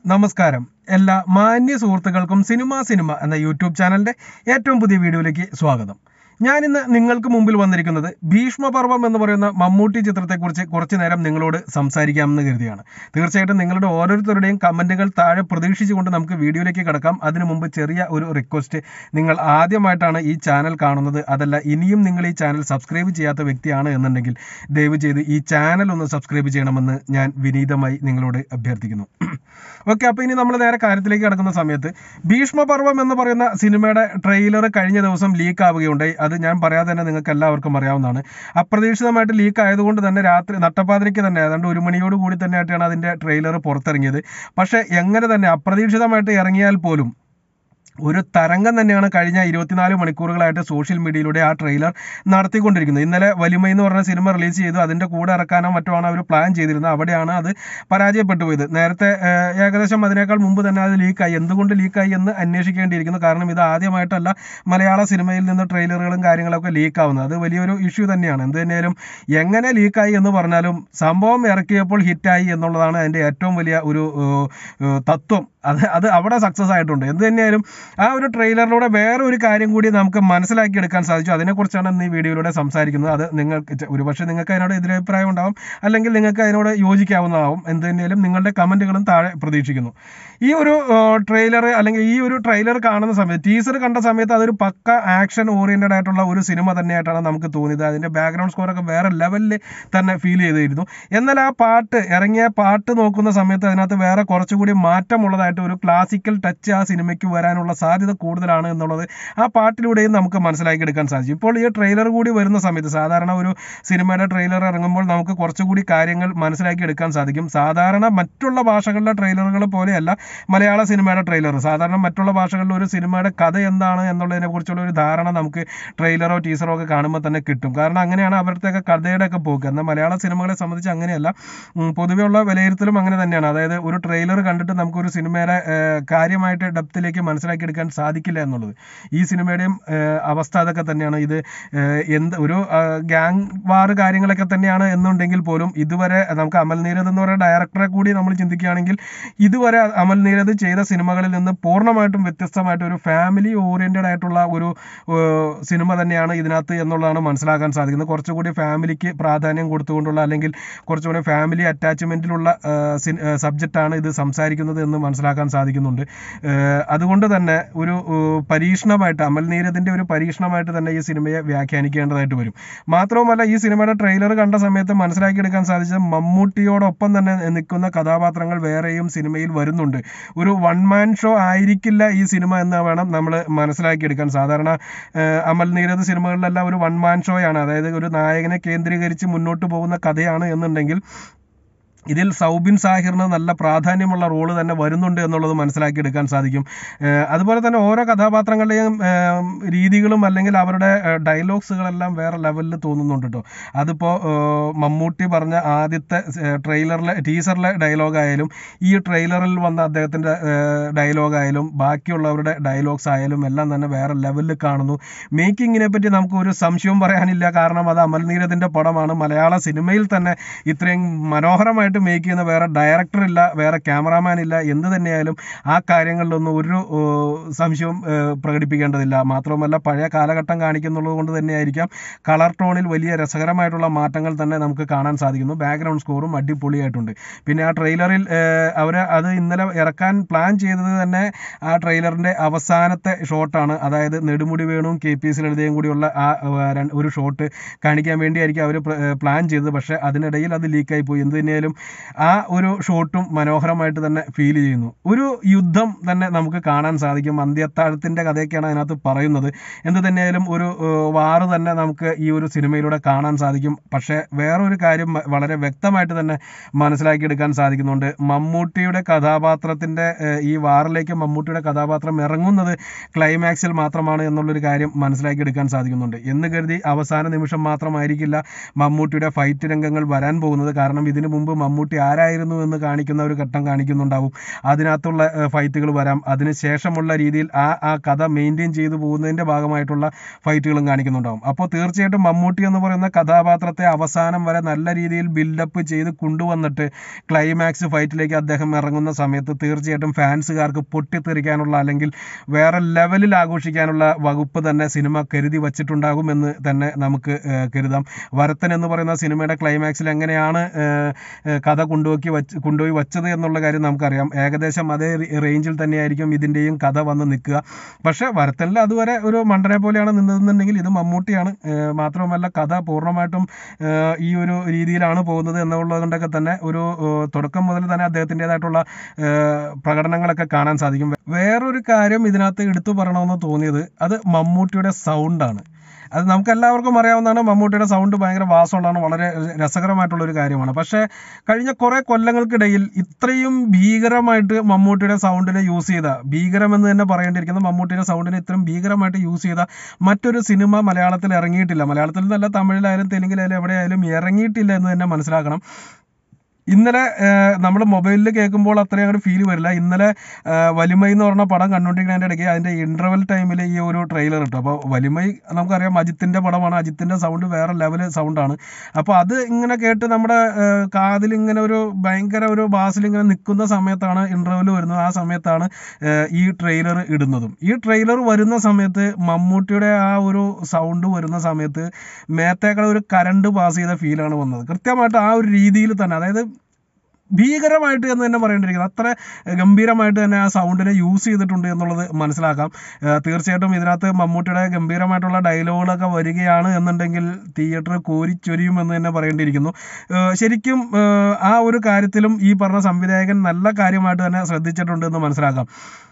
നമസ്കാരം എല്ലാ മാന്യ സുഹൃത്തുക്കൾക്കും സിനിമ സിനിമ എന്ന യൂട്യൂബ് ചാനലിന്റെ ഏറ്റവും പുതിയ വീഡിയോയിലേക്ക് സ്വാഗതം ഞാനിന്ന് നിങ്ങൾക്ക് മുമ്പിൽ വന്നിരിക്കുന്നത് ഭീഷ്മപർവം എന്ന് പറയുന്ന മമ്മൂട്ടി ചിത്രത്തെക്കുറിച്ച് കുറച്ചു നേരം നിങ്ങളോട് സംസാരിക്കാമെന്ന് കരുതിയാണ് തീർച്ചയായിട്ടും നിങ്ങളുടെ ഓരോരുത്തരുടെയും കമന്റുകൾ താഴെ പ്രതീക്ഷിച്ചുകൊണ്ട് നമുക്ക് വീഡിയോയിലേക്ക് കിടക്കാം അതിനു മുമ്പ് ചെറിയ ഒരു റിക്വസ്റ്റ് നിങ്ങൾ ആദ്യമായിട്ടാണ് ഈ ചാനൽ കാണുന്നത് അതല്ല ഇനിയും നിങ്ങൾ ഈ ചാനൽ സബ്സ്ക്രൈബ് ചെയ്യാത്ത വ്യക്തിയാണ് എന്നുണ്ടെങ്കിൽ ദയവ് ചെയ്ത് ഈ ചാനൽ ഒന്ന് സബ്സ്ക്രൈബ് ചെയ്യണമെന്ന് ഞാൻ വിനീതമായി നിങ്ങളോട് അഭ്യർത്ഥിക്കുന്നു ഓക്കെ അപ്പോൾ ഇനി നമ്മൾ നേരെ കാര്യത്തിലേക്ക് കിടക്കുന്ന സമയത്ത് ഭീഷ്മപർവം എന്ന് പറയുന്ന സിനിമയുടെ ട്രെയിലർ കഴിഞ്ഞ ദിവസം ലീക്ക് ആവുകയുണ്ടായി അത് ഞാൻ പറയാതെ തന്നെ നിങ്ങൾക്ക് എല്ലാവർക്കും അറിയാവുന്നതാണ് അപ്രതീക്ഷിതമായിട്ട് ലീക്ക് ആയതുകൊണ്ട് തന്നെ രാത്രി നട്ടപ്പാതിരയ്ക്ക് തന്നെ ഏതാണ്ട് ഒരു മണിയോട് കൂടി തന്നെയായിട്ടാണ് അതിൻ്റെ ട്രെയിലർ പുറത്തിറങ്ങിയത് പക്ഷേ എങ്ങനെ തന്നെ അപ്രതീക്ഷിതമായിട്ട് ഇറങ്ങിയാൽ പോലും ഒരു തരംഗം തന്നെയാണ് കഴിഞ്ഞ ഇരുപത്തിനാല് മണിക്കൂറുകളായിട്ട് സോഷ്യൽ മീഡിയയിലൂടെ ആ ട്രെയിലർ നടത്തിക്കൊണ്ടിരിക്കുന്നത് ഇന്നലെ വലിമ എന്ന് പറഞ്ഞ സിനിമ റിലീസ് ചെയ്തു അതിൻ്റെ കൂടെ ഇറക്കാനോ മറ്റോ ആണ് അവർ പ്ലാൻ ചെയ്തിരുന്നത് അവിടെയാണ് അത് പരാജയപ്പെട്ടു പോയത് നേരത്തെ ഏഹ്, ഏകദേശം അതിനേക്കാൾ മുമ്പ് തന്നെ അത് ലീക്കായി എന്തുകൊണ്ട് ലീക്കായി എന്ന് അന്വേഷിക്കേണ്ടിയിരിക്കുന്നു കാരണം ഇത് ആദ്യമായിട്ടല്ല മലയാള സിനിമയിൽ നിന്ന് ട്രെയിലറുകളും കാര്യങ്ങളൊക്കെ ലീക്കാവുന്നത് അത് വലിയൊരു ഇഷ്യൂ തന്നെയാണ് എന്ത് തന്നെയാലും എങ്ങനെ ലീക്കായി എന്ന് പറഞ്ഞാലും സംഭവം ഇറക്കിയപ്പോൾ ഹിറ്റായി എന്നുള്ളതാണ് അതിൻ്റെ ഏറ്റവും വലിയ ഒരു ഏഹ്, ഏഹ്, തത്വം അത് അത് അവിടെ സക്സസ് ആയിട്ടുണ്ട് എന്ത് തന്നെയായാലും ആ ഒരു ട്രെയിലറിലൂടെ വേറെ ഒരു കാര്യം കൂടി നമുക്ക് മനസ്സിലാക്കി എടുക്കാൻ സാധിച്ചു അതിനെക്കുറിച്ചാണ് ഇന്ന് ഈ വീഡിയോയിലൂടെ സംസാരിക്കുന്നത് അത് നിങ്ങൾക്ക് ചെ- ഒരുപക്ഷെ നിങ്ങൾക്ക് അതിനോട് എതിരഭിപ്രായം ഉണ്ടാവും അല്ലെങ്കിൽ നിങ്ങൾക്ക് അതിനോട് യോജിക്കാവുന്നതാവും എന്ത് തന്നെയാലും നിങ്ങളുടെ കമന്റുകളും താഴെ പ്രതീക്ഷിക്കുന്നു ഈ ഒരു ട്രെയിലർ അല്ലെങ്കിൽ ഈ ഒരു ട്രെയിലർ കാണുന്ന സമയത്ത് ടീസർ കണ്ട സമയത്ത് അതൊരു പക്ക ആക്ഷൻ ഓറിയന്റഡ് ആയിട്ടുള്ള ഒരു സിനിമ തന്നെയായിട്ടാണ് നമുക്ക് തോന്നിയത് അതിന്റെ ബാക്ക്ഗ്രൗണ്ട് സ്കോർ ഒക്കെ വേറെ ലെവലിൽ തന്നെ ഫീൽ ചെയ്തിരുന്നു എന്നാൽ ആ പാട്ട് ഇറങ്ങിയ പാട്ട് നോക്കുന്ന സമയത്ത് അതിനകത്ത് വേറെ കുറച്ചുകൂടി മാറ്റമുള്ളതായിട്ട് ഒരു ക്ലാസിക്കൽ ടച്ച് ആ സിനിമയ്ക്ക് വരാനുള്ള സാധ്യത കൂടുതലാണ് എന്നുള്ളത് ആ പാട്ടിലൂടെയും നമുക്ക് മനസ്സിലാക്കി എടുക്കാൻ സാധിക്കും ഇപ്പോൾ ഈ ട്രെയിലർ കൂടി വരുന്ന സമയത്ത് സാധാരണ ഒരു സിനിമയുടെ ട്രെയിലർ ഇറങ്ങുമ്പോൾ നമുക്ക് കുറച്ചുകൂടി കാര്യങ്ങൾ മനസ്സിലാക്കി എടുക്കാൻ സാധിക്കും സാധാരണ മറ്റുള്ള ഭാഷകളിലെ ട്രെയിലറുകൾ പോലെയല്ല മലയാള സിനിമയുടെ ട്രെയിലർ സാധാരണ മറ്റുള്ള ഭാഷകളിൽ ഒരു സിനിമയുടെ കഥ എന്താണ് എന്നുള്ളതിനെ കുറിച്ചുള്ള ഒരു ധാരണ നമുക്ക് ട്രെയിലറോ ടീസറോ ഒക്കെ കാണുമ്പോൾ തന്നെ കിട്ടും കാരണം അങ്ങനെയാണ് അവരുടെയൊക്കെ കഥയുടെ ഒക്കെ പോക്ക് എന്നാൽ മലയാള സിനിമകളെ സംബന്ധിച്ച് അങ്ങനെയല്ല ഉം, പൊതുവെയുള്ള വിലയിരുത്തലും അങ്ങനെ തന്നെയാണ് അതായത് ഒരു ട്രെയിലർ കണ്ടിട്ട് നമുക്കൊരു സിനിമയുടെ ഏഹ്, കാര്യമായിട്ട് ഡെപ്തിലേക്ക് മനസ്സിലാക്കിയെടുക്കാൻ സാധിക്കില്ല എന്നുള്ളത് ഈ സിനിമയുടെയും ഏഹ്, അവസ്ഥ അതൊക്കെ തന്നെയാണ് ഇത് ഏഹ്, എന്ത് ഒരു ഗ്യാങ് വാർ കാര്യങ്ങളൊക്കെ തന്നെയാണ് എന്നുണ്ടെങ്കിൽ പോലും ഇതുവരെ നമുക്ക് അമൽ നീരദ് എന്ന് പറയുന്ന ഡയറക്ടറെ കൂടി നമ്മൾ ചിന്തിക്കുകയാണെങ്കിൽ ഇതുവരെ അമൽ നീരദ് ചെയ്ത സിനിമകളിൽ നിന്ന് പൂർണ്ണമായിട്ടും വ്യത്യസ്തമായിട്ട് ഒരു ഫാമിലി ഓറിയന്റഡ് ആയിട്ടുള്ള ഒരു ഏഹ്, സിനിമ തന്നെയാണ് ഇതിനകത്ത് എന്നുള്ളതാണ് മനസ്സിലാക്കാൻ സാധിക്കുന്നത് കുറച്ചുകൂടി ഫാമിലിക്ക് പ്രാധാന്യം കൊടുത്തുകൊണ്ടുള്ള അല്ലെങ്കിൽ കുറച്ചുകൂടി ഫാമിലി അറ്റാച്ച്മെന്റിലുള്ള സബ്ജക്റ്റാണ് ഇത് സംസാരിക്കുന്നത് എന്ന് മനസ്സിലാക്കാൻ സാധിക്കുന്നുണ്ട് ഏഹ്, അതുകൊണ്ട് തന്നെ ഒരു ഏഹ്, പരീക്ഷണമായിട്ട് അമൽ നീരദിന്റെ ഒരു പരീക്ഷണമായിട്ട് തന്നെ ഈ സിനിമയെ വ്യാഖ്യാനിക്കേണ്ടതായിട്ട് വരും മാത്രവുമല്ല ഈ സിനിമയുടെ ട്രെയിലർ കണ്ട സമയത്ത് മനസ്സിലാക്കിയെടുക്കാൻ സാധിച്ചത് മമ്മൂട്ടിയോടൊപ്പം തന്നെ നിൽക്കുന്ന കഥാപാത്രങ്ങൾ വേറെയും സിനിമയിൽ വരുന്നുണ്ട് ഒരു വൺ മാൻ ഷോ ആയിരിക്കില്ല ഈ സിനിമ എന്ന് വേണം നമ്മൾ മനസ്സിലാക്കിയെടുക്കാൻ സാധാരണ ഏഹ്, അമൽ നീരദ് സിനിമകളിലെല്ലാം ഒരു വൺ മാൻ ഷോയാണ് അതായത് ഒരു നായകനെ കേന്ദ്രീകരിച്ച് മുന്നോട്ട് പോകുന്ന കഥയാണ് എന്നുണ്ടെങ്കിൽ ഇതിൽ സൗബിൻ സാഹിറിന് നല്ല പ്രാധാന്യമുള്ള റോള് തന്നെ വരുന്നുണ്ട് എന്നുള്ളത് മനസ്സിലാക്കിയെടുക്കാൻ സാധിക്കും ഏഹ് അതുപോലെ തന്നെ ഓരോ കഥാപാത്രങ്ങളുടെയും ഏഹ് രീതികളും അല്ലെങ്കിൽ അവരുടെ ഡയലോഗ്സുകളെല്ലാം വേറെ ലെവലിൽ തോന്നുന്നുണ്ട് കേട്ടോ അതിപ്പോൾ മമ്മൂട്ടി പറഞ്ഞ ആദ്യത്തെ ട്രെയിലറിലെ ടീസറിലെ ഡയലോഗായാലും ഈ ട്രെയിലറിൽ വന്ന അദ്ദേഹത്തിൻ്റെ ഡയലോഗായാലും ബാക്കിയുള്ളവരുടെ ഡയലോഗ്സ് ആയാലും എല്ലാം തന്നെ വേറെ ലെവലിൽ കാണുന്നു മേക്കിങ്ങിനെ പറ്റി നമുക്ക് ഒരു സംശയവും പറയാനില്ല കാരണം അത് അമൽ നീരദിൻ്റെ പടമാണ് മലയാള സിനിമയിൽ തന്നെ ഇത്രയും മനോഹരമായിട്ട് മേക്ക് ചെയ്യുന്ന വേറെ ഡയറക്ടർ ഇല്ല വേറെ ക്യാമറാമാൻ ഇല്ല എന്ത് തന്നെയായാലും ആ കാര്യങ്ങളിലൊന്നും ഒരു ഏഹ്, സംശയവും ഏഹ്, പ്രകടിപ്പിക്കേണ്ടതില്ല മാത്രമല്ല പഴയ കാലഘട്ടം കാണിക്കുന്നുള്ളത് കൊണ്ട് തന്നെയായിരിക്കാം കളർ ടോണിൽ വലിയ രസകരമായിട്ടുള്ള മാറ്റങ്ങൾ തന്നെ നമുക്ക് കാണാൻ സാധിക്കുന്നു ബാക്ക്ഗ്രൗണ്ട് സ്കോറും അടിപൊളിയായിട്ടുണ്ട് പിന്നെ ആ ട്രെയിലറിൽ അവർ അത് ഇന്നലെ ഇറക്കാൻ പ്ലാൻ ചെയ്തത് തന്നെ ആ ട്രെയിലറിൻ്റെ അവസാനത്തെ ഷോട്ടാണ് അതായത് നെടുമുടി വേണുവും കെ പി എസ് ലളിതയും കൂടിയുള്ള ആ ഏഹ്, രണ്ട് ഒരു ഷോട്ട് കാണിക്കാൻ വേണ്ടിയായിരിക്കും അവർ പ്ലാൻ ചെയ്തത് പക്ഷേ അതിനിടയിൽ അത് ലീക്കായി പോയി എന്ത് തന്നെയായാലും ആ ഒരു ഷോട്ടും മനോഹരമായിട്ട് തന്നെ ഫീൽ ചെയ്യുന്നു ഒരു യുദ്ധം തന്നെ നമുക്ക് കാണാൻ സാധിക്കും അന്ത്യത്താഴത്തിൻ്റെ കഥയൊക്കെയാണ് അതിനകത്ത് പറയുന്നത് എന്ത് തന്നെയായാലും ഒരു ഏഹ്, വാറ് തന്നെ നമുക്ക് ഈ ഒരു സിനിമയിലൂടെ കാണാൻ സാധിക്കും പക്ഷേ വേറൊരു കാര്യം മ- വളരെ വ്യക്തമായിട്ട് തന്നെ മനസ്സിലാക്കിയെടുക്കാൻ സാധിക്കുന്നുണ്ട് മമ്മൂട്ടിയുടെ കഥാപാത്രത്തിൻ്റെ ഏഹ്, ഈ വാറിലേക്ക് മമ്മൂട്ടിയുടെ കഥാപാത്രം ഇറങ്ങുന്നത് ക്ലൈമാക്സിൽ മാത്രമാണ് എന്നുള്ളൊരു കാര്യം മനസ്സിലാക്കിയെടുക്കാൻ സാധിക്കുന്നുണ്ട് എന്ന് കരുതി അവസാന നിമിഷം മാത്രമായിരിക്കില്ല മമ്മൂട്ടിയുടെ ഫൈറ്റ് രംഗങ്ങൾ വരാൻ പോകുന്നത് കാരണം ഇതിനു മുമ്പ് മമ്മൂട്ടി മമ്മൂട്ടി ആരായിരുന്നു എന്ന് കാണിക്കുന്ന ഒരു ഘട്ടം കാണിക്കുന്നുണ്ടാവും അതിനകത്തുള്ള ഫൈറ്റുകൾ വരാം അതിന് ശേഷമുള്ള രീതിയിൽ ആ ആ കഥ മെയിൻറ്റെയിൻ ചെയ്തു പോകുന്നതിൻ്റെ ഭാഗമായിട്ടുള്ള ഫൈറ്റുകളും കാണിക്കുന്നുണ്ടാവും അപ്പോൾ തീർച്ചയായിട്ടും മമ്മൂട്ടി എന്ന് പറയുന്ന കഥാപാത്രത്തെ അവസാനം വരെ നല്ല രീതിയിൽ ബിൽഡപ്പ് ചെയ്ത് കൊണ്ടുവന്നിട്ട് ക്ലൈമാക്സ് ഫൈറ്റിലേക്ക് അദ്ദേഹം ഇറങ്ങുന്ന സമയത്ത് തീർച്ചയായിട്ടും ഫാൻസുകാർക്ക് പൊട്ടിത്തെറിക്കാനുള്ള അല്ലെങ്കിൽ വേറെ ലെവലിൽ ആഘോഷിക്കാനുള്ള വകുപ്പ് തന്നെ സിനിമ കരുതി വച്ചിട്ടുണ്ടാകുമെന്ന് തന്നെ നമുക്ക് ഏഹ്, കരുതാം വരത്തൻ എന്ന് പറയുന്ന സിനിമയുടെ ക്ലൈമാക്സിൽ എങ്ങനെയാണ് ഏഹ്, ഏഹ്, കഥ കൊണ്ടുപോയി വച്ച് കൊണ്ടുപോയി വച്ചത് എന്നുള്ള കാര്യം നമുക്കറിയാം ഏകദേശം അതേ റി- റേഞ്ചിൽ തന്നെയായിരിക്കും ഇതിൻ്റെയും കഥ വന്ന് നിൽക്കുക പക്ഷേ വരത്തനിൽ അതുവരെ ഒരു മണ്ടനെ പോലെയാണ് നിന്നതെന്നുണ്ടെങ്കിൽ ഇത് മമ്മൂട്ടിയാണ് ഏഹ്, മാത്രവുമല്ല കഥ പൂർണ്ണമായിട്ടും ഏഹ്, ഈ ഒരു രീതിയിലാണ് പോകുന്നത് എന്നുള്ളത് കൊണ്ടൊക്കെ തന്നെ ഒരു ഏഹ്, തുടക്കം മുതൽ തന്നെ അദ്ദേഹത്തിൻ്റെതായിട്ടുള്ള ഏഹ്, പ്രകടനങ്ങളൊക്കെ കാണാൻ സാധിക്കും വേറൊരു കാര്യം ഇതിനകത്ത് എടുത്തു പറയണമെന്ന് തോന്നിയത് അത് മമ്മൂട്ടിയുടെ സൗണ്ടാണ് അത് നമുക്ക് എല്ലാവർക്കും അറിയാവുന്നതാണ് മമ്മൂട്ടിയുടെ സൗണ്ട് ഭയങ്കര വാസമുള്ളതാണ് വളരെ രസകരമായിട്ടുള്ള ഒരു കാര്യമാണ് പക്ഷേ കഴിഞ്ഞ കുറേ കൊല്ലങ്ങൾക്കിടയിൽ ഇത്രയും ഭീകരമായിട്ട് മമ്മൂട്ടിയുടെ സൗണ്ടിനെ യൂസ് ചെയ്ത ഭീകരമെന്ന് തന്നെ പറയേണ്ടിയിരിക്കുന്ന മമ്മൂട്ടിയുടെ സൗണ്ടിനെ ഇത്രയും ഭീകരമായിട്ട് യൂസ് ചെയ്ത മറ്റൊരു സിനിമ മലയാളത്തിൽ ഇറങ്ങിയിട്ടില്ല മലയാളത്തിൽ നിന്നല്ല തമിഴിലായാലും തെലുങ്കിലായാലും എവിടെയായാലും ഇറങ്ങിയിട്ടില്ല എന്ന് തന്നെ മനസ്സിലാക്കണം ഇന്നലെ നമ്മൾ മൊബൈലിൽ കേൾക്കുമ്പോൾ അത്രയും അങ്ങോട്ട് ഫീൽ വരില്ല ഇന്നലെ ആ, വലിമൈ എന്ന് പറഞ്ഞ പടം കണ്ടുകൊണ്ടിരിക്കുന്നതിൻ്റെ ഇടയ്ക്ക് അതിൻ്റെ ഇൻ്റർവെൽ ടൈമിൽ ഈ ഒരു ട്രെയിലർ ഇട്ടു അപ്പോൾ വലിമൈ നമുക്കറിയാം അജിത്തിൻ്റെ പടമാണ് അജിത്തിൻ്റെ സൗണ്ട് വേറെ ലെവൽ സൗണ്ടാണ് അപ്പോൾ അത് ഇങ്ങനെ കേട്ട് നമ്മുടെ കാതിൽ ഇങ്ങനെ ഒരു ഭയങ്കര ഒരു ബാസിൽ ഇങ്ങനെ നിൽക്കുന്ന സമയത്താണ് ഇൻ്റർവെൽ വരുന്നത് ആ സമയത്താണ് ആ, ഈ ട്രെയിലർ ഇടുന്നതും ഈ ട്രെയിലർ വരുന്ന സമയത്ത് മമ്മൂട്ടിയുടെ ആ ഒരു സൗണ്ട് വരുന്ന സമയത്ത് മേത്തേക്കളെ ഒരു കരണ്ട് പാസ് ചെയ്ത ഫീലാണ് വന്നത് കൃത്യമായിട്ട് ആ ഒരു രീതിയിൽ തന്നെ അതായത് ഭീകരമായിട്ട് എന്ന് തന്നെ പറയേണ്ടിയിരിക്കുന്നത് അത്ര ഗംഭീരമായിട്ട് തന്നെ ആ സൗണ്ടിനെ യൂസ് ചെയ്തിട്ടുണ്ട് എന്നുള്ളത് മനസ്സിലാക്കാം ഏഹ് തീർച്ചയായിട്ടും ഇതിനകത്ത് മമ്മൂട്ടിയുടെ ഗംഭീരമായിട്ടുള്ള ഡയലോഗുകളൊക്കെ വരികയാണ് എന്നുണ്ടെങ്കിൽ തിയേറ്റർ കോരിച്ചൊരിയും എന്ന് തന്നെ പറയേണ്ടിയിരിക്കുന്നു ഏഹ് ശരിക്കും ഏഹ് ആ ഒരു കാര്യത്തിലും ഈ പറഞ്ഞ സംവിധായകൻ നല്ല കാര്യമായിട്ട് തന്നെ ശ്രദ്ധിച്ചിട്ടുണ്ട് എന്ന് മനസ്സിലാക്കാം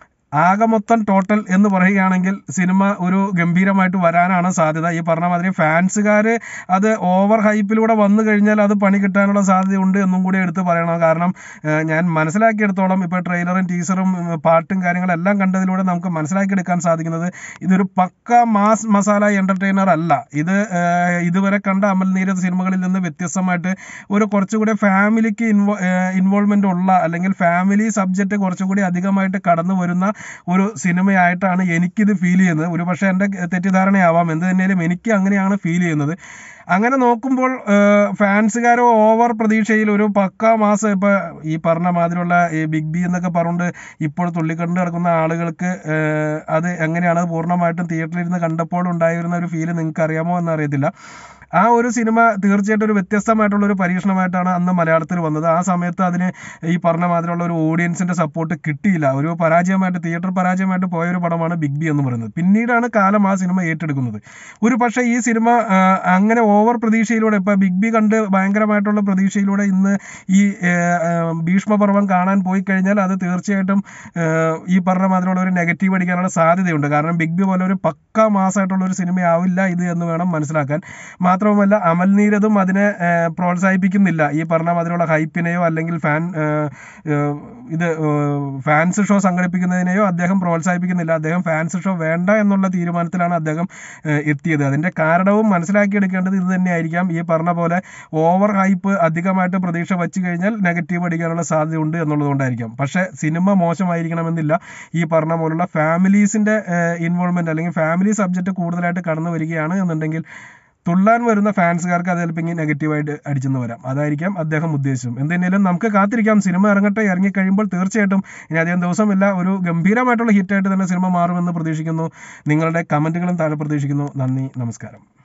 ആകെ മൊത്തം ടോട്ടൽ എന്ന് പറയുകയാണെങ്കിൽ സിനിമ ഒരു ഗംഭീരമായിട്ട് വരാനാണ് സാധ്യത ഈ പറഞ്ഞ മാതിരി ഫാൻസുകാർ അത് ഓവർ ഹൈപ്പിലൂടെ വന്നു കഴിഞ്ഞാൽ അത് പണി കിട്ടാനുള്ള സാധ്യതയുണ്ട് എന്നും കൂടി എടുത്ത് പറയണം കാരണം ഏഹ് ഞാൻ മനസ്സിലാക്കിയെടുത്തോളം ഇപ്പോൾ ട്രെയിലറും ടീസറും ഉം, പാട്ടും കാര്യങ്ങളെല്ലാം കണ്ടതിലൂടെ നമുക്ക് മനസ്സിലാക്കിയെടുക്കാൻ സാധിക്കുന്നത് ഇതൊരു പക്ക മാസ് മസാല എൻ്റർടൈനർ അല്ല ഇത് ഏഹ്, ഇതുവരെ കണ്ട അമൽ നീരദ് സിനിമകളിൽ നിന്ന് വ്യത്യസ്തമായിട്ട് ഒരു കുറച്ചുകൂടി ഫാമിലിക്ക് ഇൻവോ ഇൻവോൾവ്മെൻ്റ് ഉള്ള അല്ലെങ്കിൽ ഫാമിലി സബ്ജക്റ്റ് കുറച്ചുകൂടി അധികമായിട്ട് കടന്നു വരുന്ന ഒരു സിനിമയായിട്ടാണ് എനിക്കിത് ഫീൽ ചെയ്യുന്നത് ഒരു പക്ഷേ എൻ്റെ തെറ്റിദ്ധാരണയാവാം എന്ത് തന്നെയാലും എനിക്ക് അങ്ങനെയാണ് ഫീൽ ചെയ്യുന്നത് അങ്ങനെ നോക്കുമ്പോൾ ഫാൻസുകാരോ ഓവർ പ്രതീക്ഷയിൽ ഒരു പക്ക മാസം ഇപ്പോൾ ഈ പറഞ്ഞ മാതിരിയുള്ള ഈ ബിഗ് ബി എന്നൊക്കെ പറഞ്ഞുകൊണ്ട് ഇപ്പോൾ തുള്ളിക്കണ്ട് കിടക്കുന്ന ആളുകൾക്ക് ഏഹ്, അത് എങ്ങനെയാണ് അത് പൂർണ്ണമായിട്ടും തിയേറ്ററിൽ ഇരുന്ന് കണ്ടപ്പോൾ ഉണ്ടായിരുന്ന ഒരു ഫീല് നിങ്ങൾക്ക് അറിയാമോ എന്നറിയത്തില്ല ആ ഒരു സിനിമ തീർച്ചയായിട്ടും ഒരു വ്യത്യസ്തമായിട്ടുള്ള ഒരു പരീക്ഷണമായിട്ടാണ് അന്ന് മലയാളത്തിൽ വന്നത് ആ സമയത്ത് അതിന് ഈ പറഞ്ഞ മാതിരിയുള്ള ഒരു ഓഡിയൻസിന്റെ സപ്പോർട്ട് കിട്ടിയില്ല ഒരു പരാജയമായിട്ട് തിയേറ്റർ പരാജയമായിട്ട് പോയ ഒരു പടമാണ് ബിഗ് ബി എന്ന് പറയുന്നത് പിന്നീടാണ് കാലം ആ സിനിമ ഏറ്റെടുക്കുന്നത് ഒരു പക്ഷേ ഈ സിനിമ ആ, അങ്ങനെ ഓവർ പ്രതീക്ഷയിലൂടെ ഇപ്പൊ ബിഗ് ബി കണ്ട് ഭയങ്കരമായിട്ടുള്ള പ്രതീക്ഷയിലൂടെ ഇന്ന് ഈ ഏ, ആ, ഭീഷ്മപർവം കാണാൻ പോയി കഴിഞ്ഞാൽ അത് തീർച്ചയായിട്ടും ഏ, ഈ പറഞ്ഞ മാതിരിയുള്ള ഒരു നെഗറ്റീവ് അടിക്കാനുള്ള സാധ്യതയുണ്ട് കാരണം ബിഗ് ബി പോലെ ഒരു പക്ക മാസമായിട്ടുള്ള ഒരു സിനിമയാവില്ല ഇത് എന്ന് വേണം മനസ്സിലാക്കാൻ മാത്രവുമല്ല അമൽ നീരദും അതിനെ ഏഹ്, പ്രോത്സാഹിപ്പിക്കുന്നില്ല ഈ പറഞ്ഞ മാതിരിയുള്ള ഹൈപ്പിനെയോ അല്ലെങ്കിൽ ഫാൻ ഏഹ്, ഏഹ്, ഇത് ഫാൻസ് ഷോ സംഘടിപ്പിക്കുന്നതിനെയോ അദ്ദേഹം പ്രോത്സാഹിപ്പിക്കുന്നില്ല അദ്ദേഹം ഫാൻസ് ഷോ വേണ്ട എന്നുള്ള തീരുമാനത്തിലാണ് അദ്ദേഹം ഏഹ്, എത്തിയത് അതിന്റെ കാരണവും മനസ്സിലാക്കിയെടുക്കേണ്ടത് ഇത് തന്നെയായിരിക്കാം ഈ പറഞ്ഞ പോലെ ഓവർ ഹൈപ്പ് അധികമായിട്ട് പ്രതീക്ഷ വെച്ച് കഴിഞ്ഞാൽ നെഗറ്റീവ് അടിക്കാനുള്ള സാധ്യതയുണ്ട് എന്നുള്ളതുകൊണ്ടായിരിക്കാം പക്ഷേ സിനിമ മോശമായിരിക്കണമെന്നില്ല ഈ പറഞ്ഞ പോലുള്ള ഫാമിലീസിന്റെ ഇൻവോൾവ്മെന്റ് അല്ലെങ്കിൽ ഫാമിലി സബ്ജക്റ്റ് കൂടുതലായിട്ട് കടന്നു വരികയാണ് എന്നുണ്ടെങ്കിൽ തുള്ളാൻ വരുന്ന ഫാൻസുകാർക്ക് അത് ചിലപ്പോൾ ഇങ്ങനെ നെഗറ്റീവായിട്ട് അടിച്ചെന്ന് വരാം അതായിരിക്കാം അദ്ദേഹം ഉദ്ദേശിച്ചത് എന്തെങ്കിലും നമുക്ക് കാത്തിരിക്കാം സിനിമ ഇറങ്ങട്ടെ ഇറങ്ങിക്കഴിയുമ്പോൾ തീർച്ചയായിട്ടും ഇനി അധികം ദിവസമില്ല ഒരു ഗംഭീരമായിട്ടുള്ള ഹിറ്റായിട്ട് തന്നെ സിനിമ മാറുമെന്ന് പ്രതീക്ഷിക്കുന്നു നിങ്ങളുടെ കമൻറ്റുകളും താഴെ പ്രതീക്ഷിക്കുന്നു നന്ദി നമസ്കാരം